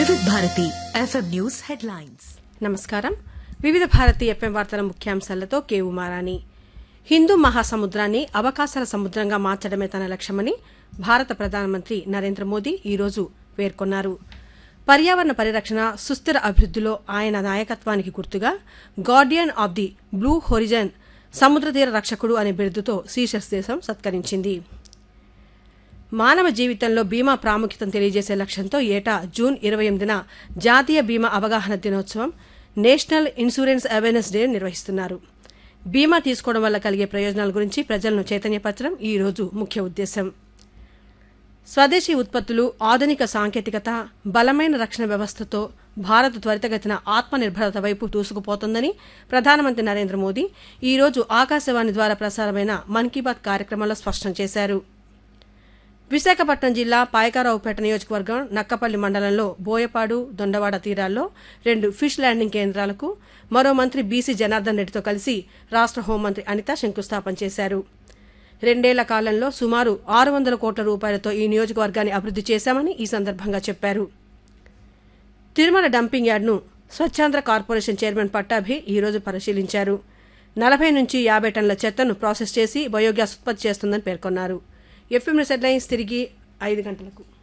వివిధ Bharati FM news headlines నమస్కారం వివిధ భారతి ఎఫ్ఎం వార్తల ముఖ్యాంశాలతో కే ఉమారాణి హిందూ మహాసముద్రాన్ని అవకాశాల సముద్రంగా మార్చడమే తన లక్ష్యమని భారత ప్రధానమంత్రి నరేంద్ర మోదీ ఈరోజు పేర్కొన్నారు పర్యావరణ పరిరక్షణ సుస్థిర అభివృద్దిలో ఆయన నాయకత్వానికి గుర్తుగా guardian of the blue horizon సముద్ర తీర రక్షకుడు అనే బిరుదుతో సీషెల్స్ దేశం సత్కరించింది మానవ జీవితంలో బీమా ప్రాముఖ్యతను తెలియజేసే లక్ష్యంతో ఏటా జూన్ ఇరవై ఎనిమిదిన జాతీయ బీమా అవగాహన దినోత్సవం నేషనల్ ఇన్సూరెన్స్ అవేర్నెస్ డే నిర్వహిస్తున్నారు బీమా తీసుకోవడం వల్ల కలిగే ప్రయోజనాల గురించి ప్రజలను చైతన్యపరచడం ఈ రోజు ముఖ్య ఉద్దేశం స్వదేశీ ఉత్పత్తులు ఆధునిక సాంకేతికత బలమైన రక్షణ వ్యవస్థతో భారత్ త్వరితగతిన ఆత్మనిర్భరత వైపు దూసుకుపోతోందని ప్రధానమంత్రి నరేంద్ర మోదీ ఈ రోజు ఆకాశవాణి ద్వారా ప్రసారమైన మన్ కీ బాత్ కార్యక్రమంలో స్పష్టం చేశారు విశాఖపట్నం జిల్లా పాయకారావుపేట నియోజకవర్గం నక్కపల్లి మండలంలో బోయపాడు దొండవాడ తీరాల్లో రెండు ఫిష్ ల్యాండింగ్ కేంద్రాలకు మరో మంత్రి బీసీ జనార్దన్ రెడ్డితో కలిసి రాష్ట హోంమంత్రి అనిత శంకుస్థాపన చేశారు రెండేళ్ల కాలంలో సుమారు ఆరు వందల కోట్ల రూపాయలతో ఈ నియోజకవర్గాన్ని అభివృద్ది చేశామని ఈ సందర్భంగా చెప్పారు తిరుమల డంపింగ్ యార్డ్ను స్వచ్ఛాంధ్ర కార్పొరేషన్ చైర్మన్ పట్టాభి ఈ రోజు పరిశీలించారు నలభై నుంచి యాభై టన్నుల చెత్తను ప్రాసెస్ చేసి బయోగ్యాస్ ఉత్పత్తి చేస్తుందని పేర్కొన్నారు ఎఫ్ఎం హెడ్లైన్స్ తిరిగి ఐదు గంటలకు